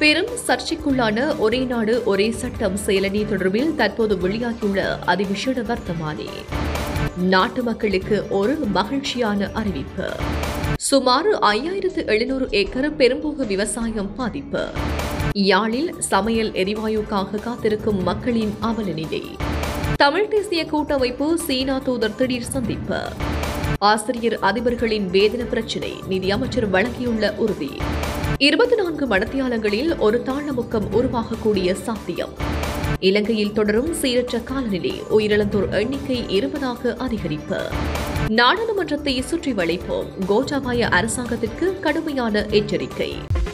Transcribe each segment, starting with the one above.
பெரும் சர்ச்சைக்குள்ளான ஒரே நாடு ஒரே சட்டம் செயலணி தொடர்பில் தற்போது வெளியாகியுள்ள அதிவிசேட வர்த்தமானி நாட்டு மக்களுக்கு ஒரு மகிழ்ச்சியான அறிவிப்பு சுமார் ஐயாயிரத்து எழுநூறு ஏக்கர் பெரும்போக விவசாயம் பாதிப்பு யாழில் சமையல் எரிவாயுக்காக காத்திருக்கும் மக்களின் அவல நிலை தமிழ் தேசிய கூட்டமைப்பு சீனா தூதர் திடீர் சந்திப்பு ஆசிரியர் அதிபர்களின் வேதன பிரச்சினை நிதி அமைச்சர் வழங்கியுள்ள உறுதி இருபத்தி நான்கு மடத்தியாலங்களில் ஒரு தாழமுக்கம் உருவாகக்கூடிய சாத்தியம் இலங்கையில் தொடரும் சீரற்ற காலநிலை உயிரிழந்தோர் எண்ணிக்கை இருபதாக அதிகரிப்பு நாடாளுமன்றத்தை சுற்றி வளைப்போம் கோட்டாபாய அரசாங்கத்திற்கு கடுமையான எச்சரிக்கை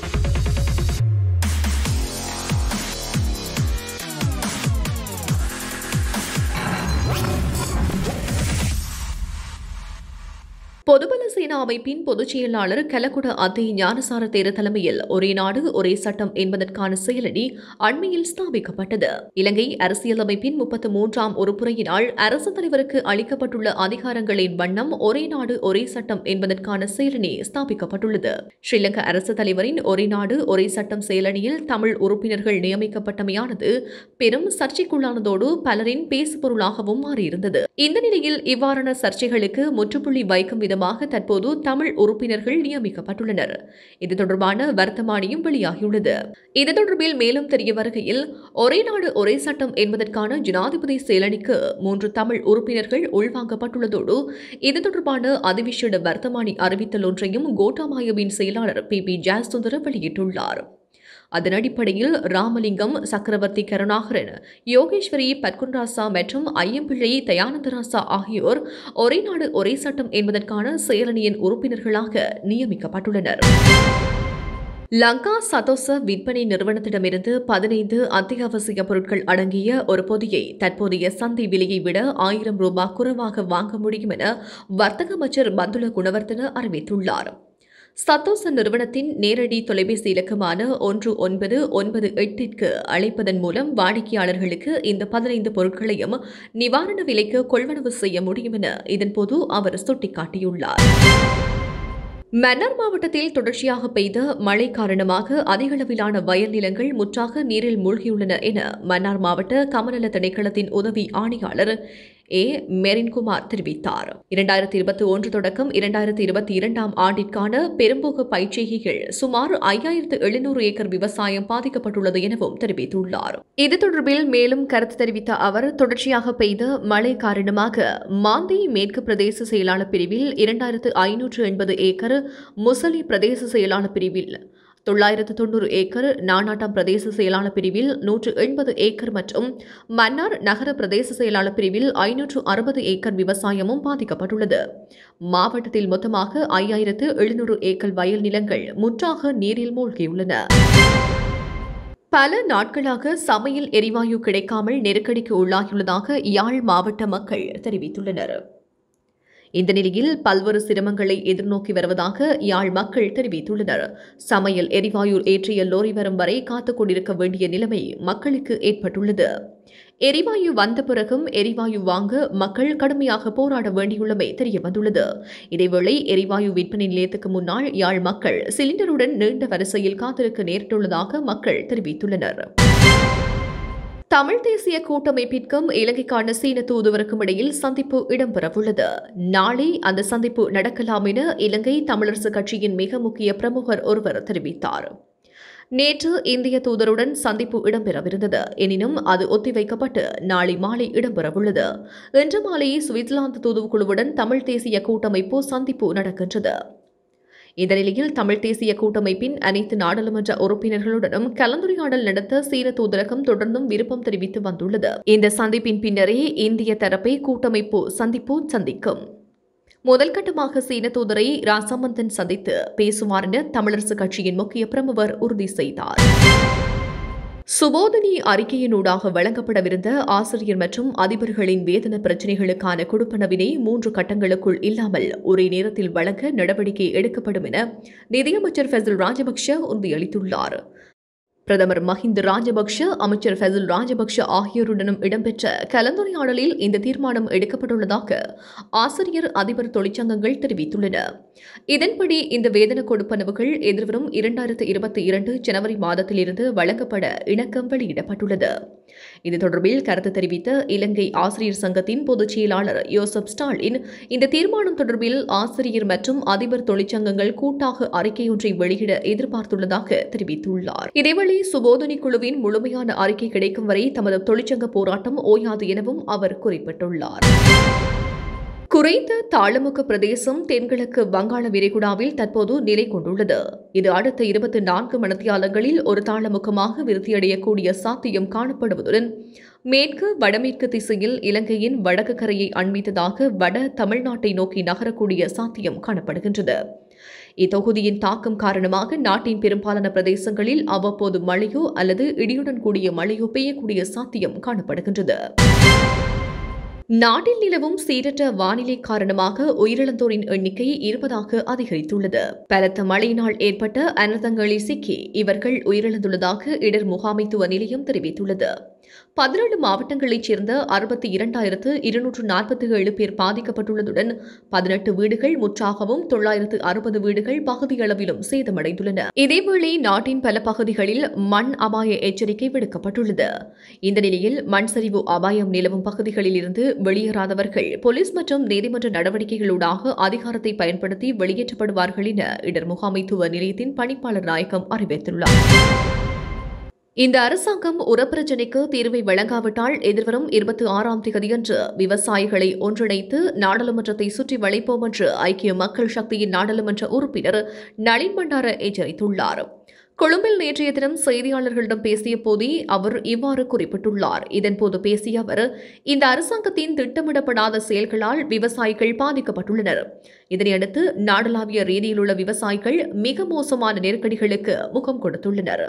பொதுபல சேனா அமைப்பின் பொதுச் செயலாளர் கலகுட அத்தி ஞானசார தேர தலைமையில் ஒரே நாடு ஒரே சட்டம் என்பதற்கான செயலடி அண்மையில் ஸ்தாபிக்கப்பட்டது இலங்கை அரசியலமைப்பின் முப்பத்து மூன்றாம் உறுப்புரையினால் அரசு தலைவருக்கு அளிக்கப்பட்டுள்ள அதிகாரங்களின் வண்ணம் ஒரே நாடு ஒரே சட்டம் என்பதற்கான செயலணி ஸ்தாபிக்கப்பட்டுள்ளது ஸ்ரீலங்கா அரசு தலைவரின் ஒரே நாடு ஒரே சட்டம் செயலணியில் தமிழ் உறுப்பினர்கள் நியமிக்கப்பட்டமையானது பெரும் சர்ச்சைக்குள்ளானதோடு பலரின் பேசுபொருளாகவும் மாறியிருந்தது இந்த நிலையில் இவ்வாறான சர்ச்சைகளுக்கு முற்றுப்புள்ளி வைக்கும் விதமாக தற்போது தமிழ் உறுப்பினர்கள் நியமிக்கப்பட்டுள்ளனர் இது தொடர்பான வர்த்தமானியும் வெளியாகியுள்ளது இது தொடர்பில் மேலும் தெரிய வருகையில் ஒரே நாடு ஒரே சட்டம் என்பதற்கான ஜனாதிபதி செயலணிக்கு மூன்று தமிழ் உறுப்பினர்கள் உள்வாங்கப்பட்டுள்ளதோடு இது தொடர்பான அதிவிசேட வர்த்தமானி அறிவித்தல் ஒன்றையும் கோட்டாமாயவின் செயலாளர் பி பி ஜாசுந்தர வெளியிட்டுள்ளார் அதன் அடிப்படையில் ராமலிங்கம் சக்கரவர்த்தி கருணாகரன் யோகேஸ்வரி பத்குன்ராசா மற்றும் ஐயம்பிள்ளை தயானந்தராசா ஆகியோர் ஒரே நாடு ஒரே சட்டம் என்பதற்கான செயலணியின் உறுப்பினர்களாக நியமிக்கப்பட்டுள்ளனர் லங்கா சதோச விற்பனை நிறுவனத்திடமிருந்து பதினைந்து அத்தியாவசிய பொருட்கள் அடங்கிய ஒரு பொதியை தற்போதைய சந்தை விலையை விட ஆயிரம் ரூபாய் குறைவாக வாங்க முடியும் என வர்த்தக அமைச்சர் பந்துல குணவர்த்தன அறிவித்துள்ளார் சத்தோச நிறுவனத்தின் நேரடி தொலைபேசி இலக்கமான ஒன்று ஒன்பது ஒன்பது எட்டிற்கு அழைப்பதன் மூலம் வாடிக்கையாளர்களுக்கு இந்த பதினைந்து பொருட்களையும் நிவாரண விலைக்கு கொள்வனவு செய்ய முடியும் என இதன்போது அவர் சுட்டிக்காட்டியுள்ளார் மன்னார் மாவட்டத்தில் தொடர்ச்சியாக பெய்த மழை காரணமாக அதிகளவிலான வயல் நிலங்கள் முற்றாக நீரில் மூழ்கியுள்ளன என மன்னார் மாவட்ட கமநல திணைக்களத்தின் உதவி ஆணையாளர் ஏ மெரின்குமார் தெரிவித்தார் இரண்டாயிரத்தி இருபத்தி ஒன்று தொடக்கம் இரண்டாயிரத்தி இருபத்தி இரண்டாம் ஆண்டிற்கான பெரும்போக்கு பயிற்சிகைகள் சுமார் ஐயாயிரத்து எழுநூறு ஏக்கர் விவசாயம் பாதிக்கப்பட்டுள்ளது எனவும் தெரிவித்துள்ளார் இது தொடர்பில் மேலும் கருத்து தெரிவித்த அவர் தொடர்ச்சியாக பெய்த மழை காரணமாக மாந்தி மேற்கு பிரதேச செயலாளர் பிரிவில் இரண்டாயிரத்து ஐநூற்று எண்பது ஏக்கர் முசலி பிரதேச செயலாளர் பிரிவில் தொள்ளாயிரத்து தொண்ணூறு ஏக்கர் நானாட்டம் பிரதேச செயலாளர் பிரிவில் நூற்று எண்பது ஏக்கர் மற்றும் மன்னார் நகர பிரதேச செயலாளர் பிரிவில் ஐநூற்று அறுபது ஏக்கர் விவசாயமும் பாதிக்கப்பட்டுள்ளது மாவட்டத்தில் மொத்தமாக ஐயாயிரத்து எழுநூறு ஏக்கர் வயல் நிலங்கள் முற்றாக நீரில் மூழ்கியுள்ளன பல நாட்களாக சமையல் எரிவாயு கிடைக்காமல் நெருக்கடிக்கு உள்ளாகியுள்ளதாக யாழ் மாவட்ட மக்கள் தெரிவித்துள்ளனர் இந்த நிலையில் பல்வேறு சிரமங்களை எதிர்நோக்கி வருவதாக யாழ் மக்கள் தெரிவித்துள்ளனர் சமையல் எரிவாயு ஏற்றிய லோரி வரும் வரை காத்துக் கொண்டிருக்க வேண்டிய நிலைமை மக்களுக்கு ஏற்பட்டுள்ளது எரிவாயு வந்த பிறகும் எரிவாயு வாங்க மக்கள் கடுமையாக போராட வேண்டியுள்ளமை தெரிய வந்துள்ளது இதேவேளை எரிவாயு விற்பனை நிலையத்துக்கு முன்னால் யாழ் மக்கள் சிலிண்டருடன் நீண்ட வரிசையில் காத்திருக்க நேரிட்டுள்ளதாக மக்கள் தெரிவித்துள்ளனர் தமிழ் தேசிய கூட்டமைப்பிற்கும் இலங்கைக்கான சீன தூதுவருக்கும் இடையில் சந்திப்பு இடம்பெறவுள்ளது நாளை அந்த சந்திப்பு நடக்கலாம் என இலங்கை தமிழரசு கட்சியின் மிக முக்கிய பிரமுகர் ஒருவர் தெரிவித்தார் நேற்று இந்திய தூதருடன் சந்திப்பு இடம்பெறவிருந்தது எனினும் அது ஒத்திவைக்கப்பட்டு நாளை மாலை இடம்பெறவுள்ளது இன்று மாலை சுவிட்சர்லாந்து தூதுக்குழுவுடன் தமிழ் தேசிய கூட்டமைப்பு சந்திப்பு நடக்கின்றது இந்த நிலையில் தமிழ் தேசிய கூட்டமைப்பின் அனைத்து நாடாளுமன்ற உறுப்பினர்களுடனும் கலந்துரையாடல் நடத்த சீன தூதரகம் தொடர்ந்தும் விருப்பம் தெரிவித்து வந்துள்ளது இந்த சந்திப்பின் பின்னரே இந்திய தரப்பை கூட்டமைப்பு சந்திப்பு சந்திக்கும் முதல் கட்டமாக சீன தூதரை ராசமந்தன் சந்தித்து பேசுவார் என தமிழரசு கட்சியின் முக்கிய பிரமுகர் உறுதி செய்தார் சுபோதினி அறிக்கையினூடாக வழங்கப்படவிருந்த ஆசிரியர் மற்றும் அதிபர்களின் வேதன பிரச்சினைகளுக்கான கொடுப்பனவினை மூன்று கட்டங்களுக்குள் இல்லாமல் ஒரே நேரத்தில் வழங்க நடவடிக்கை எடுக்கப்படும் என நிதியமைச்சர் ஃபெசல் ராஜபக்ஷ உறுதியளித்துள்ளார் பிரதமர் மஹிந்த ராஜபக்ஷ அமைச்சர் ஃபெசல் ராஜபக்ஷ ஆகியோருடனும் இடம்பெற்ற கலந்துரையாடலில் இந்த தீர்மானம் எடுக்கப்பட்டுள்ளதாக ஆசிரியர் அதிபர் தொழிற்சங்கங்கள் தெரிவித்துள்ளன இதன்படி இந்த வேதன கொடுப்பனவுகள் எதிர்வரும் இரண்டாயிரத்து இருபத்தி இரண்டு ஜனவரி மாதத்திலிருந்து வழங்கப்பட இணக்கம் வெளியிடப்பட்டுள்ளது இது தொடர்பில் கருத்து தெரிவித்த இலங்கை ஆசிரியர் சங்கத்தின் பொதுச் செயலாளர் யோசப் ஸ்டாலின் இந்த தீர்மானம் தொடர்பில் ஆசிரியர் மற்றும் அதிபர் தொழிற்சங்கங்கள் கூட்டாக அறிக்கையொன்றை வெளியிட எதிர்பார்த்துள்ளதாக தெரிவித்துள்ளார் இதேவேளை சுபோதனி குழுவின் முழுமையான அறிக்கை கிடைக்கும் வரை தமது தொழிற்சங்க போராட்டம் ஓயாது எனவும் அவர் குறிப்பிட்டுள்ளார் குறைந்த தாளமுக பிரதேசம் தென்கிழக்கு வங்காள விரிகுடாவில் தற்போது நிலை கொண்டுள்ளது இது அடுத்த இருபத்தி நான்கு மணத்தியாலங்களில் ஒரு தாளமுகமாக விருத்தியடையக்கூடிய சாத்தியம் காணப்படுவதுடன் மேற்கு வடமேற்கு திசையில் இலங்கையின் வடக்கு கரையை அண்மித்ததாக வட தமிழ்நாட்டை நோக்கி நகரக்கூடிய சாத்தியம் காணப்படுகின்றது இத்தொகுதியின் தாக்கம் காரணமாக நாட்டின் பெரும்பாலான பிரதேசங்களில் அவ்வப்போது மழையோ அல்லது இடியுடன் கூடிய மழையோ பெய்யக்கூடிய சாத்தியம் காணப்படுகின்றது நாட்டில் நிலவும் சீரற்ற வானிலை காரணமாக உயிரிழந்தோரின் எண்ணிக்கை இருபதாக அதிகரித்துள்ளது பலத்த மழையினால் ஏற்பட்ட அனர்த்தங்களில் சிக்கி இவர்கள் உயிரிழந்துள்ளதாக இடர் முகாமைத்துவ நிலையம் தெரிவித்துள்ளது பதினேழு மாவட்டங்களைச் சேர்ந்த அறுபத்தி இரண்டாயிரத்து இருநூற்று நாற்பத்தி ஏழு பேர் பாதிக்கப்பட்டுள்ளதுடன் பதினெட்டு வீடுகள் முற்றாகவும் தொள்ளாயிரத்து அறுபது வீடுகள் பகுதியளவிலும் சேதமடைந்துள்ளன இதேவேளை நாட்டின் பல பகுதிகளில் மண் அபாய எச்சரிக்கை விடுக்கப்பட்டுள்ளது இந்த நிலையில் மண் சரிவு அபாயம் நிலவும் பகுதிகளில் இருந்து வெளியேறாதவர்கள் போலீஸ் மற்றும் நீதிமன்ற நடவடிக்கைகளூடாக அதிகாரத்தை பயன்படுத்தி வெளியேற்றப்படுவார்கள் என இடர் முகாமைத்துவ நிலையத்தின் பணிப்பாளர் நாயகம் அறிவித்துள்ளார் இந்த அரசாங்கம் உரப்பிரச்சினைக்கு தீர்வை வழங்காவிட்டால் எதிர்வரும் இருபத்தி ஆறாம் தேதியன்று விவசாயிகளை ஒன்றிணைத்து நாடாளுமன்றத்தை சுற்றி வளைப்போம் என்று ஐக்கிய மக்கள் சக்தியின் நாடாளுமன்ற உறுப்பினர் நளின் பண்டார எச்சரித்துள்ளார் கொழும்பில் நேற்றைய தினம் செய்தியாளர்களிடம் பேசிய போதே அவர் இவ்வாறு குறிப்பிட்டுள்ளார் இதன்போது பேசிய அவர் இந்த அரசாங்கத்தின் திட்டமிடப்படாத செயல்களால் விவசாயிகள் பாதிக்கப்பட்டுள்ளனர் இதனையடுத்து நாடளாவிய ரீதியில் உள்ள விவசாயிகள் மிக மோசமான நெருக்கடிகளுக்கு முகம் கொடுத்துள்ளனர்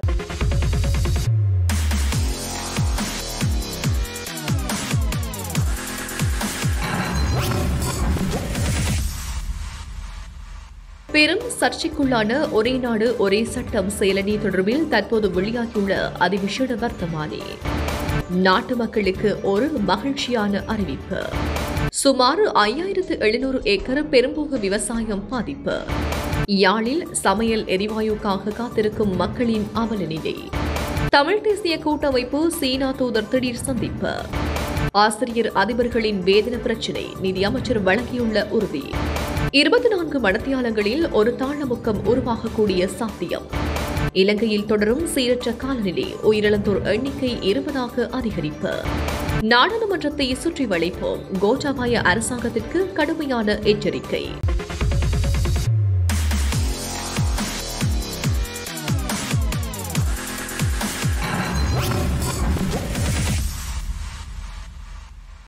பெரும் சர்ச்சைக்குள்ளான ஒரே நாடு ஒரே சட்டம் செயலணி தொடர்பில் தற்போது வெளியாகியுள்ள அதிவிசேட வர்த்தமானி நாட்டு மக்களுக்கு ஒரு மகிழ்ச்சியான அறிவிப்பு சுமார் ஐயாயிரத்து எழுநூறு ஏக்கர் பெரும்போக விவசாயம் பாதிப்பு யாழில் சமையல் எரிவாயுக்காக காத்திருக்கும் மக்களின் அவல நிலை தமிழ் தேசிய கூட்டமைப்பு சீனா தூதர் திடீர் சந்திப்பு ஆசிரியர் அதிபர்களின் வேதன பிரச்சினை நிதியமைச்சர் வழங்கியுள்ள உறுதி இருபத்தி நான்கு மடத்தியாலங்களில் ஒரு தாளமுக்கம் உருவாகக்கூடிய சாத்தியம் இலங்கையில் தொடரும் சீரற்ற காலநிலை உயிரிழந்தோர் எண்ணிக்கை இருபதாக அதிகரிப்பு நாடாளுமன்றத்தை சுற்றி வளைப்போம் கோட்டாபாய அரசாங்கத்திற்கு கடுமையான எச்சரிக்கை